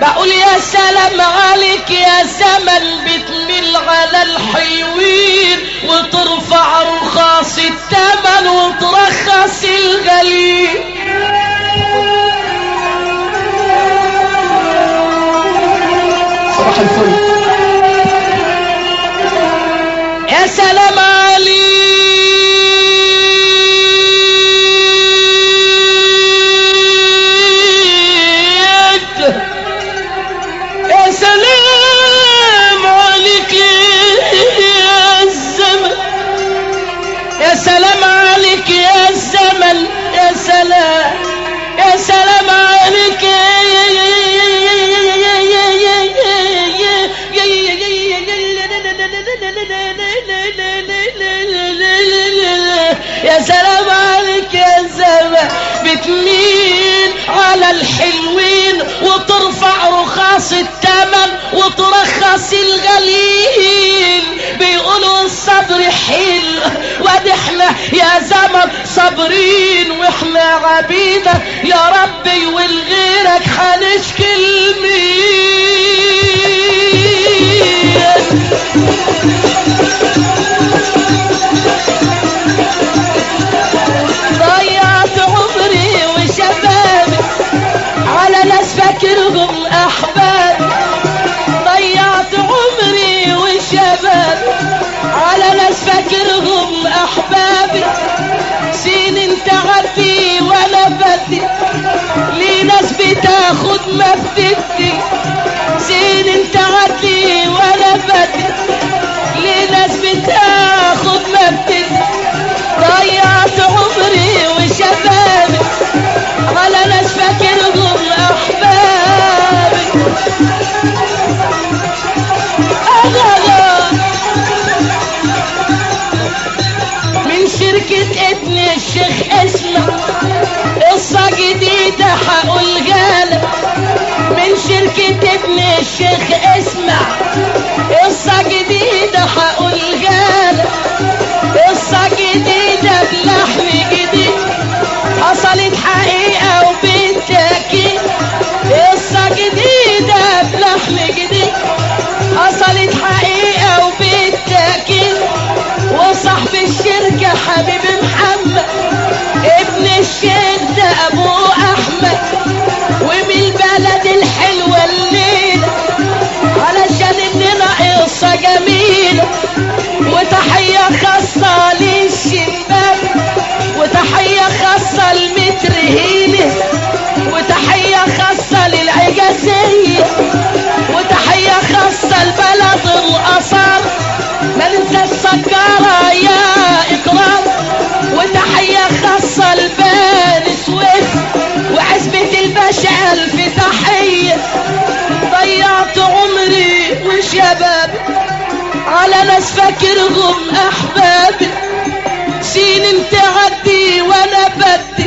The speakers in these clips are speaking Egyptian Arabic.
اقول يا سلام عليك يا زمن بتميل على الحلوين وترفع رخاص التمن وترخص الغليل صباح الفل يا سلام عليك يا سلام عليك يا الزمن يا سلام عليك يا الزمن يا سلام يا سلام عليك يا سلام عليك يا زمان بتميل على الحلوين وترفع رخاص التمن وترخص الغليل بيقولوا الصبر حلو وادي احنا يا زمن صابرين واحنا عبيدك يا ربي ولغيرك هنشكي لمين ضيعت عمري وشبابي على ناس فاكرهم احباب ضيعت عمري وشبابي على ناس فاكرهم احبابي سنين تعدي وانا بدي لي ناس بتاخد ما بتدي سنين تعدي وانا بدي لي ناس بتاخد ما بتدي ضيعت عمري وشبابي على ناس فاكرهم احبابي أغلى من شركة ابن الشيخ اسمع قصة جديدة هقولها لك من شركة ابن الشيخ اسمع قصة جديدة هقولها لك قصة جديدة بلحن جديد حصلت حقيقة وبالتأكيد قصة جديدة بلحن جديد حصلت حقيقة وبالتأكيد وصاحب الشركة حبيبي محمد ابن الشيخ ده ابوه احمد ومن البلد الحلوة الليلة علشان ابننا قصة جميلة وتحية خاصة للشباب وتحية خاصة لمتر هيلة وتحية خاصة للعجازية وتحية خاصة لبلد الأصال ما ننسى السكارة يا إكرام وتحية خاصة لبني سويف وعزبة الباشا ألف تحية ضيعت عمري وشبابي على ناس فاكرهم أحبابي سنين تعدي وأنا بدي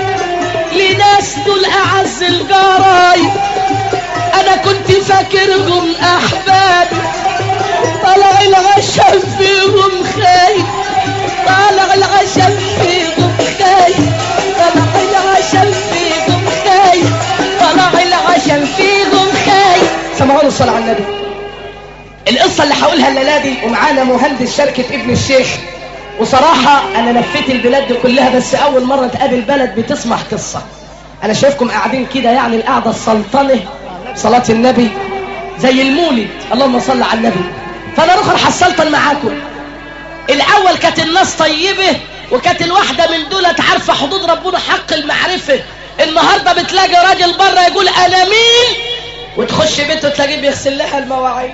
لناس دول أعز الجرايد أنا كنت فاكرهم أحبابي طلع العشم فيهم خايف طلع العشم فيهم خايف طلع العشم فيهم خايف طلع العشم فيهم خايف سمعوا له الصلاة على النبي القصة اللي هقولها الليلة دي ومعانا مهندس شركة ابن الشيخ وصراحة أنا لفيت البلاد دي كلها بس أول مرة تقابل بلد بتسمع قصة أنا شايفكم قاعدين كده يعني القعدة السلطنة صلاة النبي زي المولد اللهم صل على النبي فأنا رخر حسلطن معاكم الأول كانت الناس طيبة وكانت الواحدة من دولت عارفة حدود ربنا حق المعرفة النهاردة بتلاقي راجل بره يقول أنا مين وتخش بيته تلاقيه بيغسل لها المواعين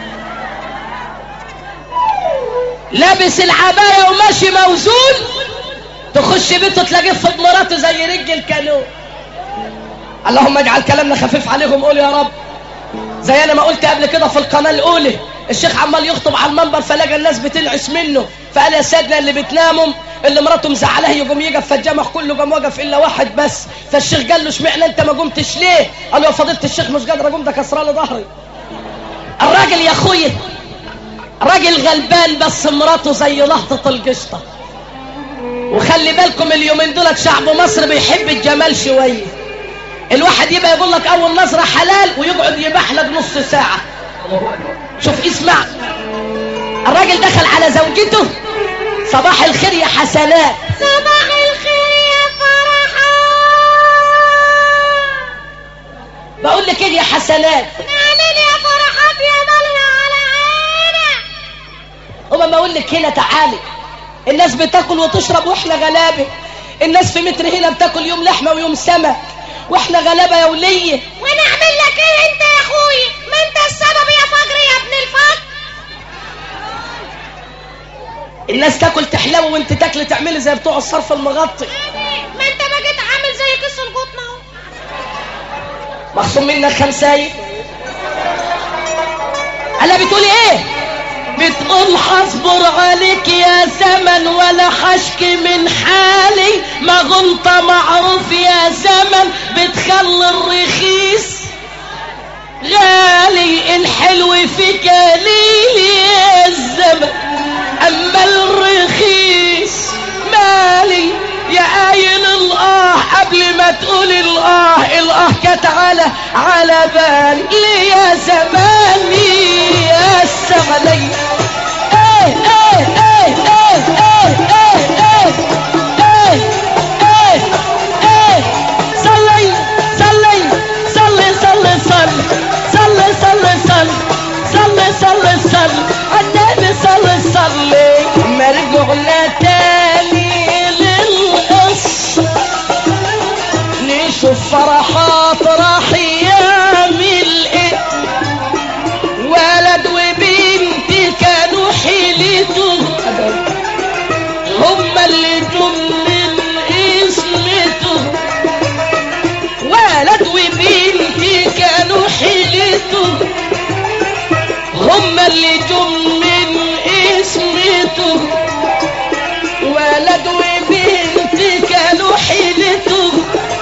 لابس العباية وماشي موزون تخش بيته تلاقيه في مراته زي رج الكانون اللهم اجعل كلامنا خفيف عليهم قول يا رب زي انا ما قلت قبل كده في القناة الاولى الشيخ عمال يخطب على المنبر فلقى الناس بتنعس منه فقال يا سيدنا اللي بتناموا اللي مراته مزعلاه يقوم يقف فالجامع كله قام واقف الا واحد بس فالشيخ قال له اشمعنى انت ما قمتش ليه قال له يا فضيله الشيخ مش قادر اقوم ده كسران ظهري الراجل يا اخويا راجل غلبان بس مراته زي لهطة القشطة وخلي بالكم اليومين دولت شعب مصر بيحب الجمال شوية الواحد يبقى يقول لك اول نظرة حلال ويقعد يباح لك نص ساعة شوف اسمع الراجل دخل على زوجته صباح الخير يا حسنات صباح الخير يا فرحة بقول لك ايه يا حسنات نعمل يا فرحات يا ضلع على عينك هما ما اقول لك هنا تعالي الناس بتاكل وتشرب واحنا غلابه الناس في متر هنا بتاكل يوم لحمه ويوم سمك واحنا غلابه يا وليه ونعمل لك ايه انت يا اخوي ما انت السبب يا فجر يا ابن الفجر الناس تاكل تحلو وانت تاكلي تعملي زي بتوع الصرف المغطي ما انت بقيت عامل زي كيس القطن اهو مخصوم منك خمسايه انا بتقولي ايه بتقول حصبر عليك يا زمن ولا حشكي من حالي ما غلط معروف يا زمن بتخلي الرخيص غالي الحلو فيك قليل يا الزمن اما الرخيص مالي يا قايل الاه قبل ما تقول الاه الاه كانت على على بالي ليه يا زماني يا السملي ايه ايه ايه ايه ايه ايه ايه ايه ايه صلي صلي صلي صلي صلي صلي صلي صلي صلي صلي صلي النبي صلي صلي مرجعنا تاني للقص نشوف فرحات راح يعمل ايه ولد وبنت كانوا حيلتهم هما اللي جم من اسمتهم ولد وبنت كانوا حيلتهم هما اللي جم من اسمتهم ولد وبنت كانوا حيلتهم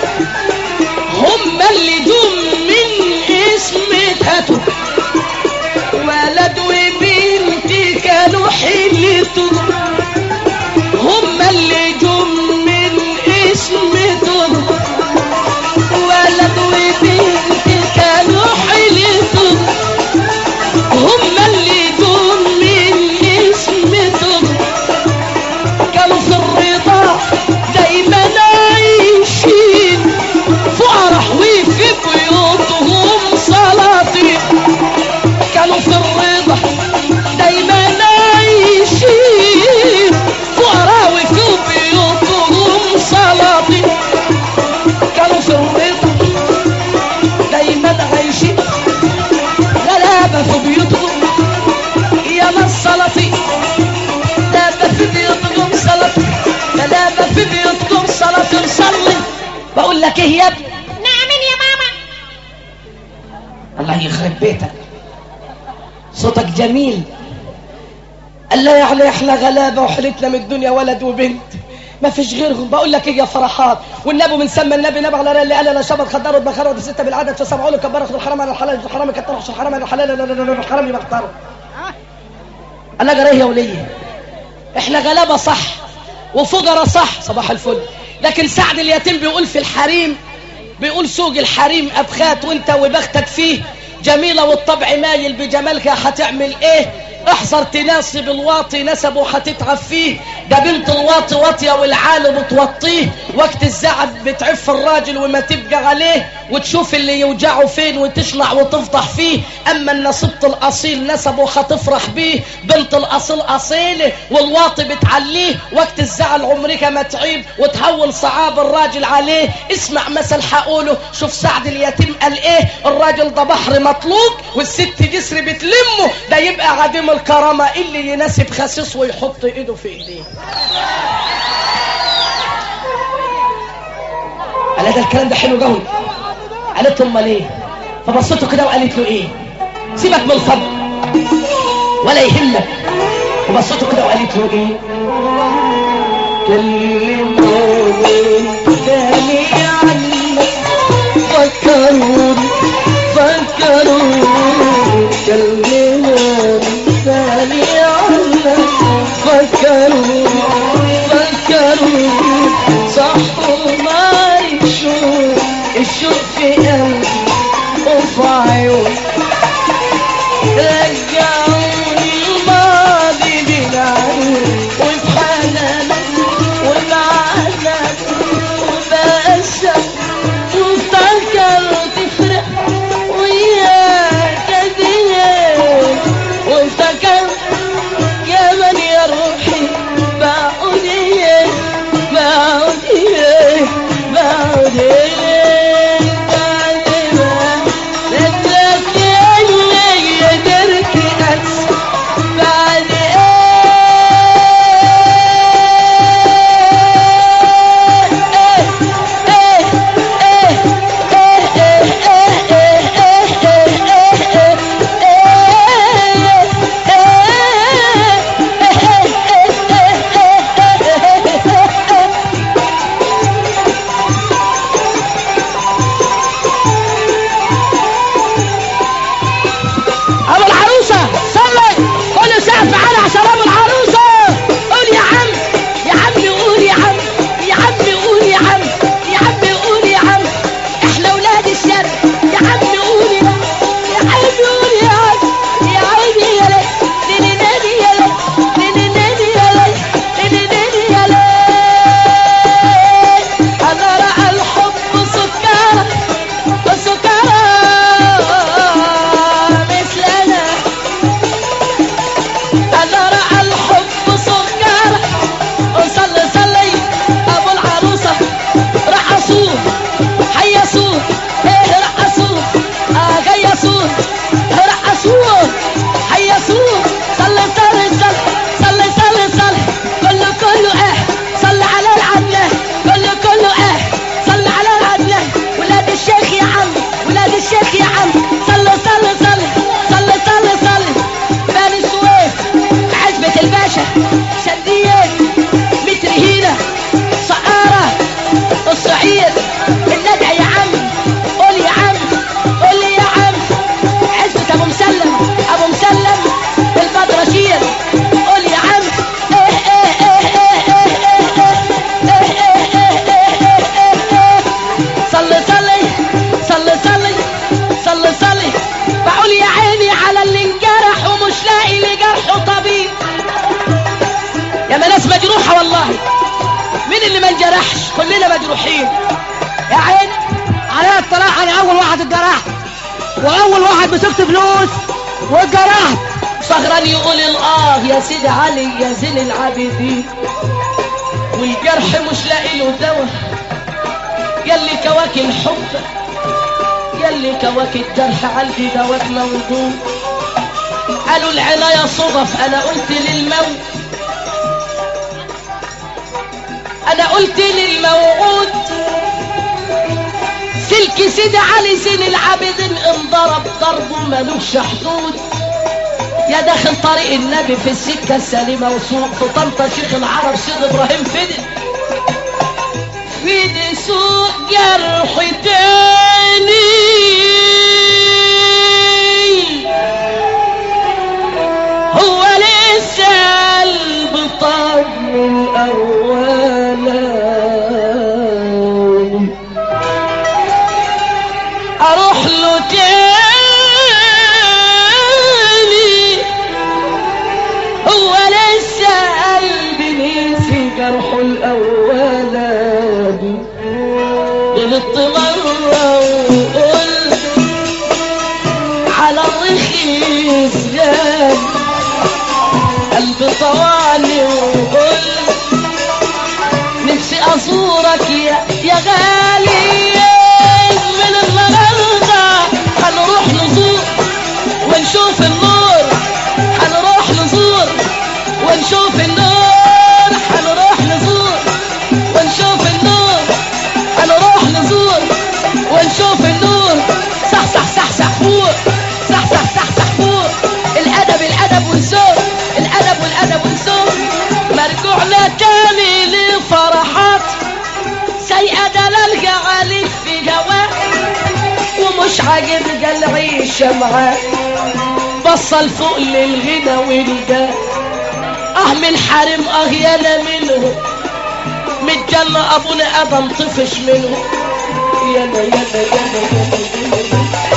هما اللي جم من اسمتهم ولد وبنت كانوا حيلتهم هما اللي جم من اسمتهم ولد وبنت كانوا حيلتهم هما اللي جم من اسمتهم كانوا في الرضا دايما عايشين فرح وفي بيوتهم سلاطين كانوا في الرضا دايما عايشين فرح وفي بيوتهم سلاطين كانوا في الرضا دايما عايشين غلابة في بيوتهم يا ناس سلاطين غلابة في بيوتهم سلاطين غلابة في بيوتهم سلاطين صلي بقول لك ايه يا ابني نعمل يا ماما الله يخرب بيتك صوتك جميل قال لا يعني احنا غلابه وحلتنا من الدنيا ولد وبنت ما فيش غيرهم بقول لك ايه يا فرحات والنبي من سمى النبي نبي على اللي قال لا شبط خدار بخار ودي سته بالعدد فسبعوا له كبر اخذ الحرام على الحلال الحرام كتر الحرام على الحلال لا لا لا لا الحرام يبقى اختاره انا جريه يا وليه احنا غلابه صح وفقراء صح صباح الفل لكن سعد اليتيم بيقول في الحريم بيقول سوق الحريم ابخات وانت وبختك فيه جميلة والطبع مايل بجمالك هتعمل ايه احذر تناسب الواطي نسبه هتتعب فيه ده بنت الواطي واطية والعالم بتوطيه وقت الزعل بتعف الراجل وما تبقى عليه وتشوف اللي يوجعه فين وتشلع وتفضح فيه اما النصيبة الاصيل نسبه هتفرح بيه بنت الاصيل اصيلة والواطي بتعليه وقت الزعل عمرك ما تعيب وتهول صعاب الراجل عليه اسمع مثل حقوله شوف سعد اليتيم قال ايه الراجل ده بحر مطلوق والست جسر بتلمه ده يبقى عديم الكرامة اللي يناسب خسيس ويحط ايده في ايديه قال ده الكلام ده حلو قوي قالت له امال ايه فبصته كده وقالت له ايه سيبك من الفضل ولا يهمك وبصته كده وقالت له ايه كلموني تاني عنك فكروني فكروني كلموني تاني عنك فكروني فكروني صحوا ما الشوق الشوق في قلبي وفي عيوني رجعوني الماضي بالعيون وفي حنانك وبعزك وبأسك وافتكرت فرق وياك ديك وافتكرت يا من يا روحي بعود إيه بعود إيه بعود إيه بعد ما ندلك اللي يدرك أنسى بعد ابو العروسه صلي كل سقف على عشان ابو العروسه قول يا عم يا عم قول يا عم يا عم قول يا عم يا عم قول يا عم احنا ولاد الشر يا عم قول يا عم يا عم قول يا عم يا عيني يا ليل ليلي نادي يا ليل ليلي نادي يا ليل ليلي نادي يا ليل انا راى الحب سكارى وسكارى مثلنا أنا رأى الحب سكارى وصلي صلي أبو العروسة رقصوه حيصوه إيه رقصوه آه جيصوه رقصوه حيصوه صلي صلي صلي صلي صلي صلي كله كله إيه صلي على العدنان كله كله إيه صلي على العدنان ولاد الشيخ يا عم ولاد الشيخ يا عم صلي صلي صلي صلي صلي صلي بني سويف عزبة الباشا شندية متر هيلة سقارة الصعيد الندع يا عم قول يا عم قول لي يا عم عزبة ابو مسلم ابو مسلم البدرشير قول يا عم ايه ايه ايه ايه ايه ايه ايه ايه ايه ايه ايه ايه صلي صلي صلي صلي صلي صلي بقول يا عيني على اللي انجرح ومش لاقي لجرحه طبيب يا ما ناس مجروحه والله مين اللي ما انجرحش كلنا مجروحين يا عيني عليا الطلاق انا اول واحد اتجرحت واول واحد مسكت فلوس واتجرحت صغران يقول الاه يا سيدي علي يا زين العابدين والجرح مش لاقي له دواء يلي كواكي الحب يلي كواكي الجرح عندي دواك موضوع قالوا العناية صدف انا قلت للموت انا قلت للموعود سلك سيدي علي زين العابدين انضرب ضربه ملوش حدود يا داخل طريق النبي في السكة السليمة وسوق في طنطا شيخ العرب سيد ابراهيم فدي فدي سوق جرح تاني هو لسه قلب طمن اولا اروح له تاني هو لسه قلبي نسي جرحه الاولاني غلطت مرة وقلت على الرخيص جاب قلبي طوالي وقلت نفسي ازورك يا يا غالي من النهارده هنروح نزور ونشوف النور هنروح نزور ونشوف النور هنروح نزور ونشوف النور هنروح نزور ونشوف النور صح صح صح صح فوق صح صح صح صح فوق الادب الادب والذوق الادب والادب والذوق مرجوعنا تاني لفرحات سيئة دلال جعلت في جواه ومش عاجب العيشة معاه بصل فوق للغنى والجاه اه من حرم اه يانا منه من الجنة ابونا ادم طفش منه يلا يلا يلا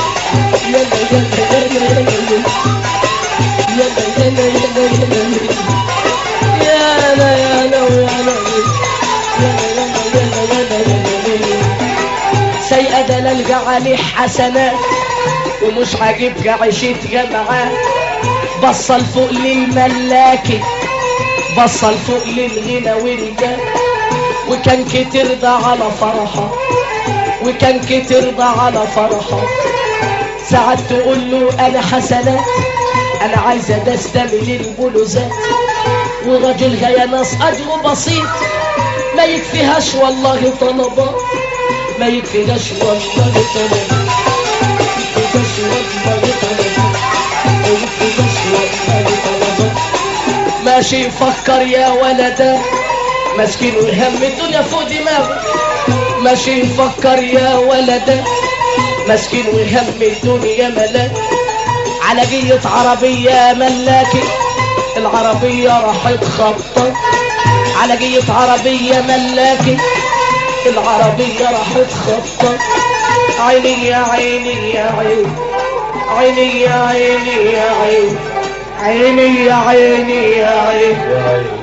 سيئة ده نلقى عليه حسنات ومش عاجبك عشيت جمعات بصل فوق للملاكي بصل فوق للغنى والجاه وكان كتير ده على فرحة وكان كتير ده على فرحة ساعات تقول له انا حسنات انا عايزة ده استعمل البلوزات وراجلها يا ناس اجره بسيط ما يكفيهاش والله طلبات ما يكفيهاش والله طلبات ما يكفيهاش والله طلبات ما يكفيهاش والله طلبات ماشي يفكر يا ولدا مسكين وهم الدنيا فوق دماغه ماشي يفكر يا ولدا مسكين وهم الدنيا ملاك على جية عربية ملاكي العربية راحت خبطة على جية عربية ملاكي العربية راحت خبطة عيني يا عيني يا عيني عيني يا عيني يا عيني عيني يا عيني يا عيني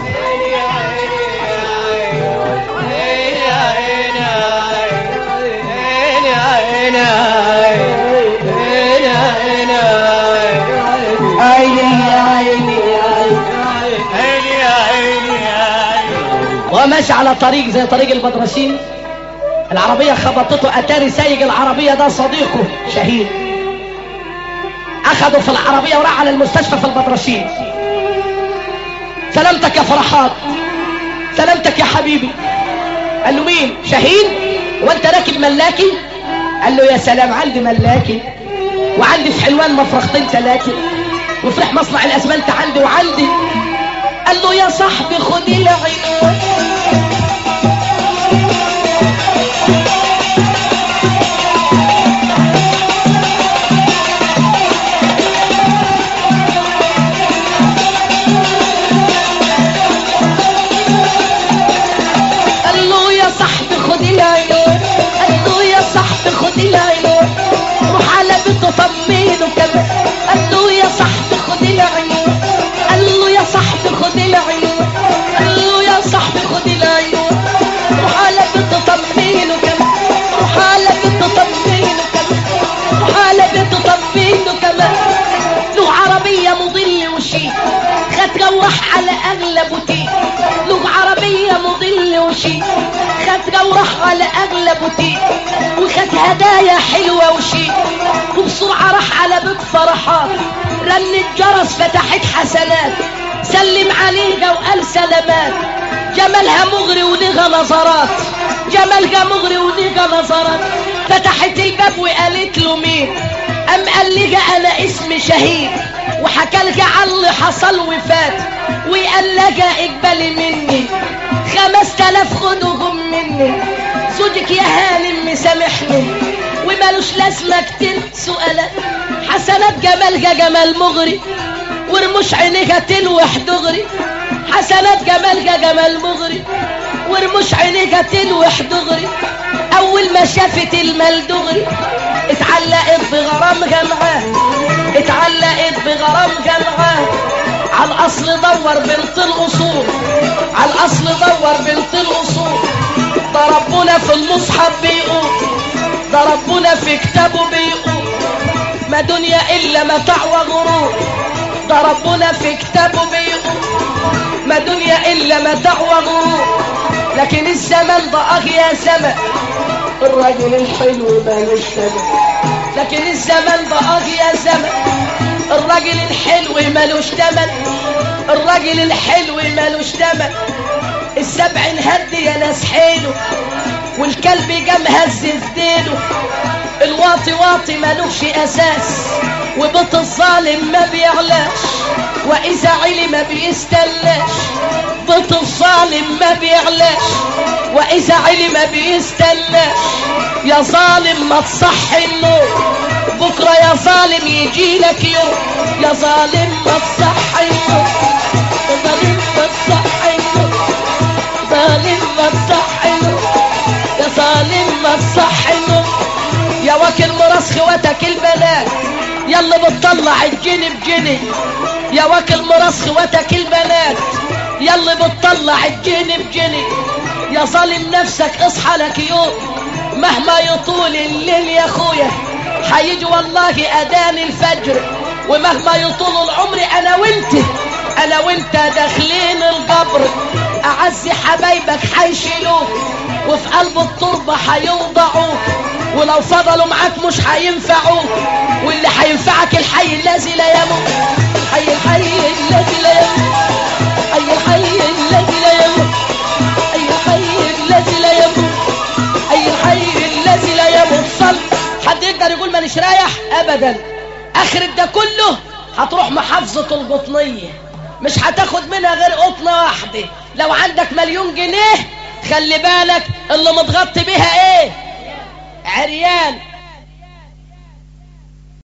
عيني يا عيني يا عيني وماشي على طريق زي طريق البدرشين العربية خبطته أتاري سايق العربية ده صديقه شهيد أخده في العربية وراح على المستشفى في البدرشين سلامتك يا فرحات سلامتك يا حبيبي قال له مين شهيد وانت راكب ملاكي قال له يا سلام عندي ملاكي وعندي في حلوان مفرختين ثلاثة وفرح مصنع الاسمنت عندي وعندي قال له يا صاحبي خد العنوان قال له يا صاحبي خد العنوان قال له يا صاحبي خد العنوان روح على بيته طمنه كمان قال له يا صاحبي خد العنوان قال له يا صاحبي خد العنوان قال له يا صاحبي خد العنوان روح على بيته طمنه كمان روح على بيته طمنه كمان روح على بيته طمنه كمان له عربية مضل وشيك خد وراح على اغلى بوتيك له عربية مضل وشيك خد وراح على اغلى بوتيك وخد هدايا حلوة وشيك وبسرعة راح على بيت فرحات رن الجرس فتحت حسنات سلم عليها وقال سلامات جمالها مغري وليها نظرات جمالها مغري وليها نظرات فتحت الباب وقالت له مين أم قال لي أنا اسمي شهيد وحكى لك عن اللي حصل وفات وقال لك اقبلي مني خمس تلاف خدوهم مني زوجك يا هانم مسامحني ومالوش لازمة كتير سؤالات حسنات جمالها جمال مغري ورموش عينيها تلوح دغري حسنات جمالها جمال مغري ورموش عينيها تلوح دغري اول ما شافت المال دغري اتعلقت بغرامها معاه اتعلقت بغرامها معاه على الاصل دور بنت الاصول على الاصل دور بنت الاصول ده ربنا في المصحف بيقول ده ربنا في كتابه بيقول ما دنيا الا متاع وغرور ده ربنا في كتابه بيقول ما دنيا الا متاع وغرور لكن الزمن ده اه يا زمن الراجل الحلو مالوش ثمن لكن الزمن ده اه يا زمن الراجل الحلو مالوش تمن الراجل الحلو مالوش تمن السبع انهد يا ناس حلو والكلب جام هز في ديله الواطي واطي مالوش اساس وبيت الظالم ما بيعلاش واذا علي ما بيستلاش بيت الظالم ما بيعلاش واذا علي ما بيستلاش يا ظالم ما تصحي النور بكرة يا ظالم يجي لك يوم يا ظالم ما تصحي النور يا ظالم ما تصحي النور ظالم ما تصحي النور يا ظالم ما تصحي النور واكل مراس خواتك البنات يا اللي بتطلع الجني بجني يا واكل مراس خواتك البنات يا اللي بتطلع الجني بجني يا ظالم نفسك اصحى لك يوم مهما يطول الليل يا اخويا حيجي والله اذان الفجر ومهما يطول العمر انا وانت انا وانت داخلين القبر اعز حبايبك حيشيلوك وفي قلب التربة حيوضعوك ولو فضلوا معاك مش حينفعوك واللي حينفعك الحي الذي لا يموت الحي الحي الذي لا يموت الحي الحي الذي لا يموت اي الحي الذي لا يموت اي الحي الذي لا يموت صل حد يقدر يقول مانيش رايح ابدا اخر ده كله هتروح محافظة القطنية مش هتاخد منها غير قطنة واحدة لو عندك مليون جنيه خلي بالك اللي متغطي بيها ايه عريان